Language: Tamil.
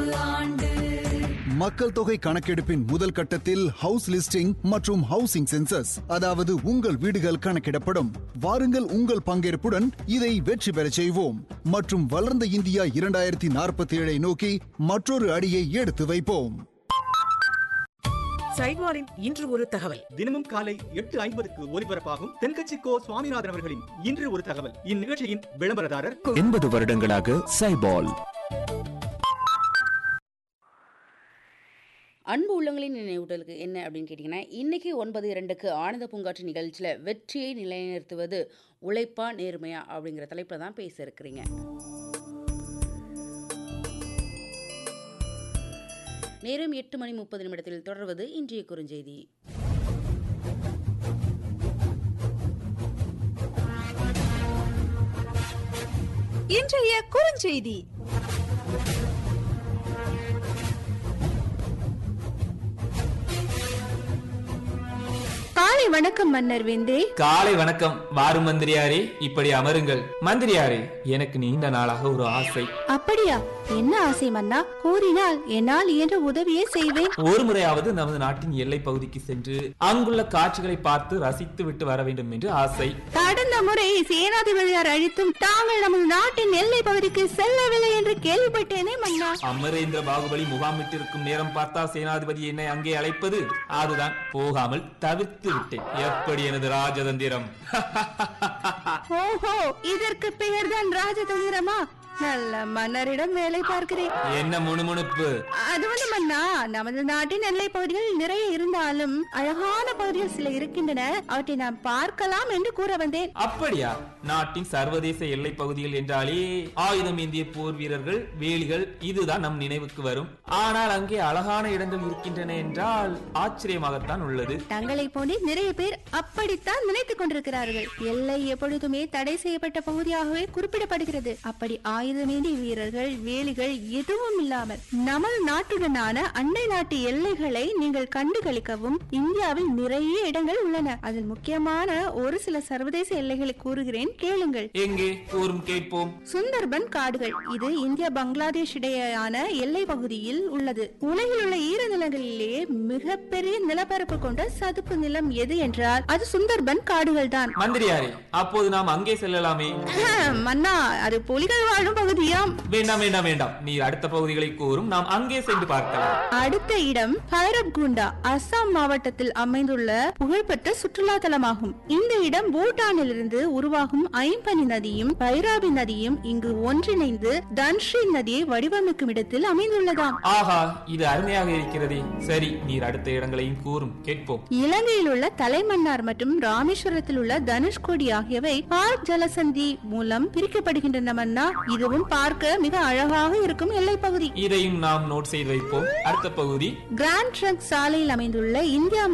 நடப்பு ஆண்டு மக்கள் தொகை கணக்கெடுப்பின் முதல் கட்டத்தில் ஹவுஸ் லிஸ்டிங் மற்றும் ஹவுசிங் சென்சஸ் அதாவது உங்கள் வீடுகள் கணக்கிடப்படும் வாருங்கள் உங்கள் பங்கேற்புடன் இதை வெற்றி பெறச் செய்வோம் மற்றும் வளர்ந்த இந்தியா இரண்டாயிரத்தி நாற்பத்தி ஏழை நோக்கி மற்றொரு அடியை எடுத்து வைப்போம் சைட்வாரின் இன்று ஒரு தகவல் தினமும் காலை எட்டு ஐம்பதுக்கு ஒலிபரப்பாகும் தென்கட்சி கோ சுவாமிநாதன் அவர்களின் இன்று ஒரு தகவல் இந்நிகழ்ச்சியின் விளம்பரதாரர் எண்பது வருடங்களாக சைபால் அன்பு உள்ளங்களின் நினைவூட்டலுக்கு என்ன அப்படின்னு கேட்டிங்கன்னா இன்னைக்கு ஒன்பது இரண்டுக்கு ஆனந்த பூங்காற்று நிகழ்ச்சியில் வெற்றியை நிலைநிறுத்துவது உழைப்பா நேர்மையா அப்படிங்கிற தலைப்பில் தான் பேச இருக்கிறீங்க நேரம் எட்டு மணி முப்பது நிமிடத்தில் தொடர்வது இன்றைய குறுஞ்செய்தி இன்றைய குறுஞ்செய்தி காலை வணக்கம் மன்னர் வேந்தே காலை வணக்கம் வாரு மந்திரியாரே இப்படி அமருங்கள் மந்திரியாரே எனக்கு நீண்ட நாளாக ஒரு ஆசை அப்படியா என்ன ஆசை மன்னா கூறினால் என்னால் இயன்ற உதவியை செய்வேன் ஒரு முறையாவது நமது நாட்டின் எல்லை பகுதிக்கு சென்று அங்குள்ள காட்சிகளை பார்த்து ரசித்து விட்டு வர வேண்டும் என்று ஆசை கடந்த முறை சேனாதிபதியார் அழித்தும் தாங்கள் நமது நாட்டின் எல்லை பகுதிக்கு செல்லவில்லை என்று கேள்விப்பட்டேனே மன்னா அமரேந்திர பாகுபலி முகாமிட்டிருக்கும் நேரம் பார்த்தா சேனாதிபதி என்னை அங்கே அழைப்பது அதுதான் போகாமல் தவிர்த்து விட்டேன் எப்படி எனது ராஜதந்திரம் ஓஹோ இதற்கு பெயர்தான் ராஜதந்திரமா நல்ல மன்னரிடம் வேலை பார்க்கிறேன் என்ன முணுமுணுப்பு அது வந்து மன்னா நமது நாட்டின் எல்லை பகுதிகள் நிறைய இருந்தாலும் அழகான பகுதிகள் சில இருக்கின்றன அவற்றை நாம் பார்க்கலாம் என்று கூற வந்தேன் அப்படியா நாட்டின் சர்வதேச எல்லை பகுதிகள் என்றாலே ஆயுதம் ஏந்திய போர் வீரர்கள் வேலிகள் இதுதான் நம் நினைவுக்கு வரும் ஆனால் அங்கே அழகான இடங்கள் இருக்கின்றன என்றால் ஆச்சரியமாகத்தான் உள்ளது தங்களை போன்றே நிறைய பேர் அப்படித்தான் நினைத்துக் கொண்டிருக்கிறார்கள் எல்லை எப்பொழுதுமே தடை செய்யப்பட்ட பகுதியாகவே குறிப்பிடப்படுகிறது அப்படி ஆயுதமேந்திய வீரர்கள் வேலிகள் எதுவும் இல்லாமல் நமது நாட்டுடனான அண்டை நாட்டு எல்லைகளை நீங்கள் கண்டுகளிக்கவும் இந்தியாவில் நிறைய இடங்கள் உள்ளன அதில் முக்கியமான ஒரு சில சர்வதேச எல்லைகளை கூறுகிறேன் கேளுங்கள் எங்கே கூறும் கேட்போம் சுந்தர்பன் காடுகள் இது இந்தியா பங்களாதேஷ் இடையேயான எல்லை பகுதியில் உள்ளது உலகில் உள்ள ஈரநிலங்களிலேயே மிகப்பெரிய நிலப்பரப்பு கொண்ட சதுப்பு நிலம் எது என்றால் அது சுந்தர்பன் காடுகள் தான் மந்திரியாரே அப்போது நாம் அங்கே செல்லலாமே மன்னா அது புலிகள் வாழும் பகுதியாம் வேண்டாம் வேண்டாம் வேண்டாம் நீ அடுத்த பகுதிகளை கூறும் நாம் அங்கே சென்று பார்க்கலாம் அடுத்த இடம் பைரப்குண்டா அஸ்ஸாம் மாவட்டத்தில் அமைந்துள்ள புகழ்பெற்ற சுற்றுலா தலமாகும் இந்த இடம் பூட்டானிலிருந்து உருவாகும் ஐம்பனி நதியும் பைராபி நதியும் இங்கு ஒன்றிணைந்து தன்ஸ்ரீ நதியை வடிவமைக்கும் இடத்தில் அமைந்துள்ளதாம் ஆஹா இது அருமையாக இருக்கிறதே சரி நீர் அடுத்த இடங்களையும் கூறும் கேட்போம் இலங்கையில் உள்ள தலைமன்னார் மற்றும் ராமேஸ்வரத்தில் உள்ள தனுஷ்கோடி ஆகியவை பார்க் ஜலசந்தி மூலம் பிரிக்கப்படுகின்றன மன்னா இதுவும் பார்க்க மிக அழகாக இருக்கும் எல்லை பகுதி இதையும் நாம் நோட் செய்து வைப்போம் அடுத்த பகுதி கிராண்ட் ட்ரங்க் சாலையில் அமைந்துள்ள இந்தியா